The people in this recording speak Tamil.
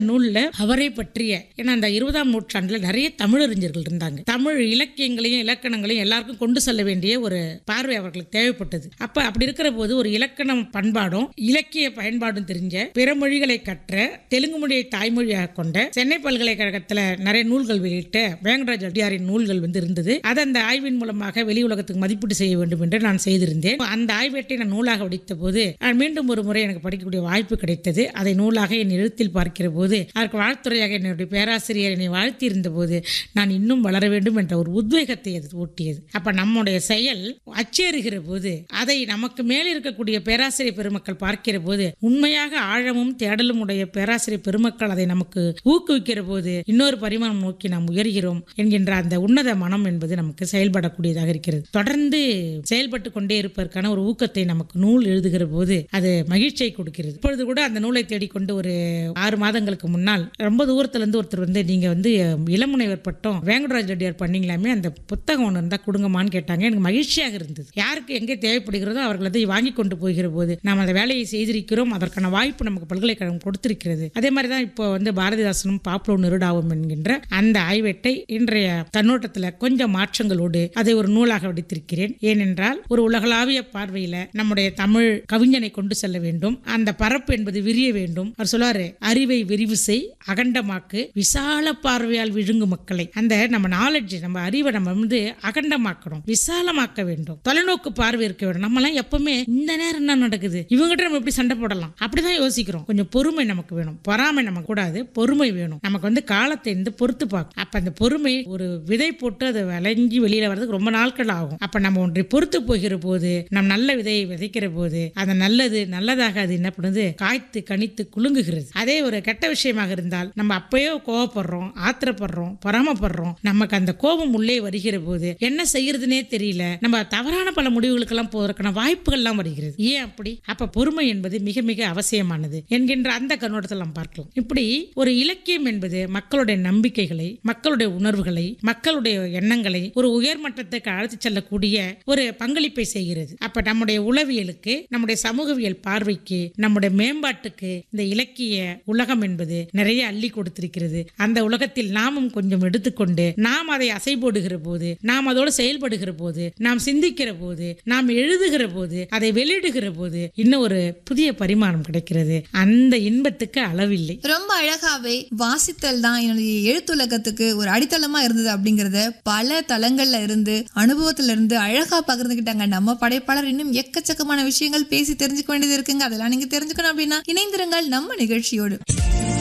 நூல்ல அவரை பற்றிய ஏன்னா அந்த இருபதாம் நூற்றாண்டுல நிறைய தமிழறிஞர்கள் இருந்தாங்க தமிழ் இலக்கியங்களையும் இலக்கணங்களையும் எல்லாருக்கும் கொண்டு செல்ல வேண்டிய ஒரு பார்வை அவர்களுக்கு தேவைப்பட்டது அப்ப அப்படி இருக்கிற போது ஒரு இலக்கணம் பண்பாடும் இலக்கிய பயன்பாடும் தெரிஞ்ச பிற மொழிகளை கற்ற தெலுங்கு மொழியை தாய்மொழியாக கொண்ட சென்னை பல்கலைக்கழகத்துல நிறைய நூல்கள் வெளியிட்ட வேங்கடராஜ் அடியாரின் நூல்கள் வந்து இருந்தது அதை அந்த ஆய்வின் மூலமாக வெளி உலகத்துக்கு மதிப்பீடு செய்ய வேண்டும் என்று நான் செய்திருந்தேன் அந்த ஆய்வேட்டை நான் நூலாக வடித்த போது நான் மீண்டும் ஒரு முறை எனக்கு படிக்கக்கூடிய வாய்ப்பு கிடைத்தது அதை நூலாக என் எழுத்தில் பார்க்கிற போது அதற்கு வாழ்த்துறையாக என்னுடைய பேராசிரியர் என்னை வாழ்த்தி இருந்த போது நான் இன்னும் வளர வேண்டும் என்ற ஒரு உத்வேகத்தை அது ஊட்டியது அப்ப நம்முடைய செயல் அச்சேறுகிற போது அதை நமக்கு மேலே இருக்கக்கூடிய பேராசிரியர் பெருமக்கள் பார்க்கிற போது உண்மையாக ஆழமும் தேடலும் உடைய பேராசிரியர் பெருமக்கள் அதை நமக்கு ஊக்குவிக்கிற போது இன்னொரு பரிமாணம் நோக்கி நாம் உயர்கிறோம் என்கின்ற அந்த உன்னத மனம் என்பது நமக்கு செயல்படக்கூடியதாக இருக்கிறது தொடர்ந்து செயல்பட்டு கொண்டே இருப்பதற்கான ஒரு ஊக்கத்தை நமக்கு நூல் எழுதுகிற போது அது மகிழ்ச்சியை கொடுக்கிறது இப்பொழுது கூட அந்த நூலை தேடிக்கொண்டு ஒரு ஆறு மாதங்களுக்கு முன்னால் ரொம்ப தூரத்துல இருந்து ஒருத்தர் வந்து நீங்க வந்து இளமுனைவர் பட்டம் வேங்கடராஜ் ரெட்டியார் பண்ணீங்களாமே அந்த புத்தகம் ஒன்று இருந்தா கொடுங்கம்மான்னு கேட்டாங்க எனக்கு மகிழ்ச்சியாக இருந்தது யாருக்கு எங்கே தேவைப்படுகிறதோ அவர்கள் அதை வாங்கி கொண்டு போகிற போது நாம் அந்த வேலையை செய்திருக்கிறோம் அதற்கான வாய்ப்பு நமக்கு பல்கலைக்கழகம் கொடுத்திருக்கிறது அதே மாதிரி தான் இப்போ வந்து பாரதிதாசனும் பாப்லோ நெருடாவும் என்கின்ற அந்த ஆய்வேட்டை இன்றைய கண்ணோட்டத்தில் கொஞ்சம் மாற்றங்களோடு அதை ஒரு நூலாக வடித்திருக்கிறேன் ஏனென்றால் ஒரு உலகளாவிய பார்வையில நம்முடைய தமிழ் கவிஞனை கொண்டு செல்ல வேண்டும் அந்த பரப்பு என்பது விரிய வேண்டும் அவர் சொல்லுவாரு அறிவை விரிவு செய் அகண்டமாக்கு விசால பார்வையால் விழுங்கு மக்களை அந்த நம்ம நாலேஜ் நம்ம அறிவை நம்ம வந்து அகண்டமாக்கணும் விசாலமாக்க வேண்டும் தொலைநோக்கு பார்வை இருக்க வேண்டும் நம்ம எல்லாம் எப்பவுமே இந்த நேரம் என்ன நடக்குது இவங்ககிட்ட நம்ம எப்படி சண்டை போடலாம் அப்படிதான் யோசிக்கிறோம் கொஞ்சம் பொறுமை நமக்கு வேணும் பொறாமை நமக்கு கூடாது பொறுமை வேணும் நமக்கு வந்து காலத்தை இருந்து பொறுத்து பார்க்கும் அப்ப அந்த பொறுமை ஒரு விதை போட்டு அதை விளைஞ்சி வெளியில வர்றதுக்கு ரொம்ப நாட்கள் ஆகும் அப்ப நம்ம ஒன்றை பொறுத்து போகிற போது நம் நல்ல விதையை விதைக்கிற போது அந்த நல்லது நல்லதாக அது என்ன பண்ணுது காய்த்து கனித்து குலுங்குகிறது அதே ஒரு கெட்ட விஷயமாக இருந்தால் நம்ம அப்பயோ கோவப்படுறோம் ஆத்திரப்படுறோம் பொறாமப்படுறோம் நமக்கு அந்த கோபம் உள்ளே வருகிற போது என்ன செய்யறதுனே தெரியல நம்ம தவறான பல முடிவுகளுக்கெல்லாம் போவதற்கான வாய்ப்புகள்லாம் வருகிறது ஏன் அப்படி அப்ப பொறுமை என்பது மிக மிக அவசியமானது என்கின்ற அந்த கண்ணோட்டத்தில் நாம் பார்க்கலாம் இப்படி ஒரு இலக்கியம் என்பது மக்களுடைய நம்பிக்கைகளை மக்களுடைய உணர்வுகளை மக்களுடைய எண்ணங்களை ஒரு உயர்மட்டத்துக்கு அழைத்து செல்லக்கூடிய ஒரு பங்களிப்பை செய்கிறது அப்ப நம்முடைய உளவியலுக்கு நம்முடைய சமூகவியல் பார்வைக்கு நம்முடைய மேம்பாட்டுக்கு இந்த இலக்கிய உலகம் என்பது நிறைய அள்ளி கொடுத்திருக்கிறது அந்த உலகத்தில் நாமும் கொஞ்சம் எடுத்துக்கொண்டு நாம் அதை அசைபோடுகிற போது நாம் அதோடு செயல்படுகிற போது நாம் சிந்திக்கிற போது நாம் எழுதுகிற போது அதை வெளியிடுகிற போது இன்னும் ஒரு புதிய பரிமாணம் கிடைக்கிறது அந்த இன்பத்துக்கு அளவில்லை ரொம்ப அழகாவே வாசித்தல் தான் என்னுடைய எழுத்துலகத்துக்கு ஒரு அடித்தளமா இருந்தது அப்படிங்கறத பல தளங்கள்ல இருந்து அனுபவத்துல இருந்து அழகா பகிர்ந்துக்கிட்டாங்க நம்ம படைப்பாளர் இன்னும் எக்கச்சக்கமான விஷயங்கள் பேசி தெரிஞ்சுக்க வேண்டியது இருக்குங்க அதெல்லாம் நீங்க தெரிஞ்சுக்கணும் அப்படின்னா இணைந்திருங்கள் நம்ம நிகழ்ச்சியோடு